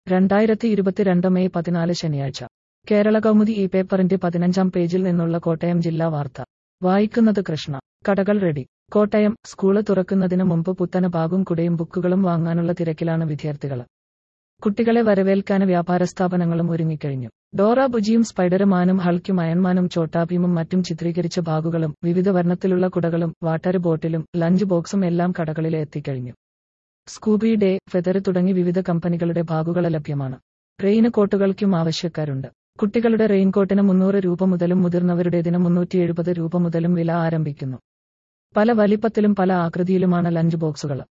രണ്ടായിരത്തി ഇരുപത്തിരണ്ട് മെയ് പതിനാല് ശനിയാഴ്ച കേരള കൗമുദി ഈ പേപ്പറിന്റെ പതിനഞ്ചാം പേജിൽ നിന്നുള്ള കോട്ടയം ജില്ലാ വാർത്ത വായിക്കുന്നത് കൃഷ്ണ കടകൾ റെഡി കോട്ടയം സ്കൂള് തുറക്കുന്നതിന് മുമ്പ് പുത്തന ബാഗും കുടയും ബുക്കുകളും വാങ്ങാനുള്ള തിരക്കിലാണ് വിദ്യാർത്ഥികൾ കുട്ടികളെ വരവേൽക്കാൻ വ്യാപാര സ്ഥാപനങ്ങളും ഒരുങ്ങിക്കഴിഞ്ഞു ഡോറ ബുജിയും സ്പൈഡർമാനും ഹൾക്കും അയൺമാനും ചോട്ടാഭീമും മറ്റും ചിത്രീകരിച്ച ബാഗുകളും വിവിധ വർണ്ണത്തിലുള്ള കുടകളും വാട്ടർ ബോട്ടിലും ലഞ്ച് ബോക്സും എല്ലാം കടകളിൽ എത്തിക്കഴിഞ്ഞു സ്കൂബി ഡേ ഫെദർ തുടങ്ങി വിവിധ കമ്പനികളുടെ ബാഗുകൾ ലഭ്യമാണ് റെയിൻ കോട്ടുകൾക്കും ആവശ്യക്കാരുണ്ട് കുട്ടികളുടെ റെയിൻകോട്ടിന് മുന്നൂറ് രൂപ മുതലും മുതിർന്നവരുടേതിന് മുന്നൂറ്റി എഴുപത് രൂപ മുതലും വില ആരംഭിക്കുന്നു പല വലിപ്പത്തിലും പല ആകൃതിയിലുമാണ് ലഞ്ച് ബോക്സുകൾ